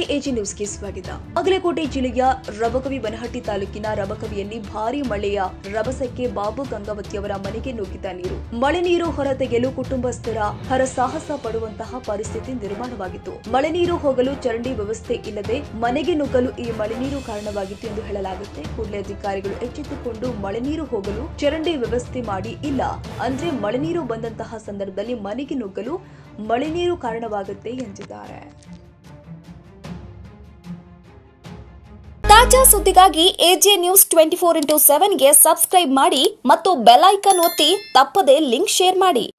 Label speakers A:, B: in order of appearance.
A: AG ನ್ಯೂಸ್ಗೆ ಸ್ವಾಗತ ಬಾಗಲಕೋಟೆ ಜಿಲ್ಲೆಯ ರಬಕವಿ ಬನಹಟ್ಟಿ ತಾಲೂಕಿನ ರಬಕವಿಯಲ್ಲಿ ಭಾರೀ ಮಳೆಯ ರಭಸಕ್ಕೆ ಬಾಬು ಗಂಗಾವತಿಯವರ ಮನೆಗೆ ನುಗ್ಗಿದ ನೀರು ಮಳೆ ನೀರು ಹೊರತೆಗೆಯಲು ಕುಟುಂಬಸ್ಥರ ಹರಸಾಹಸ ಪಡುವಂತಹ ಪರಿಸ್ಥಿತಿ ನಿರ್ಮಾಣವಾಗಿತ್ತು ಮಳೆ ನೀರು ಹೋಗಲು ಚರಂಡಿ ವ್ಯವಸ್ಥೆ ಇಲ್ಲದೆ ಮನೆಗೆ ನುಗ್ಗಲು ಈ ಮಳೆ ನೀರು ಕಾರಣವಾಗಿತ್ತು ಎಂದು ಹೇಳಲಾಗುತ್ತೆ ಕೂಡಲೇ ಅಧಿಕಾರಿಗಳು ಎಚ್ಚೆತ್ತುಕೊಂಡು ಮಳೆ ನೀರು ಹೋಗಲು ಚರಂಡಿ ವ್ಯವಸ್ಥೆ ಮಾಡಿ ಇಲ್ಲ ಅಂದ್ರೆ ಮಳೆ ನೀರು ಬಂದಂತಹ ಸಂದರ್ಭದಲ್ಲಿ ಮನೆಗೆ ನುಗ್ಗಲು ಮಳೆ ನೀರು ಕಾರಣವಾಗುತ್ತೆ ಎಂದಿದ್ದಾರೆ
B: ತಾಜಾ ಸುದ್ದಿಗಾಗಿ AJ news twenty four into ಸೆವೆನ್ಗೆ ಸಬ್ಸ್ಕ್ರೈಬ್ ಮಾಡಿ ಮತ್ತು ಬೆಲ್ ಐಕನ್ ಒತ್ತಿ ತಪ್ಪದೇ ಲಿಂಕ್ ಶೇರ್ ಮಾಡಿ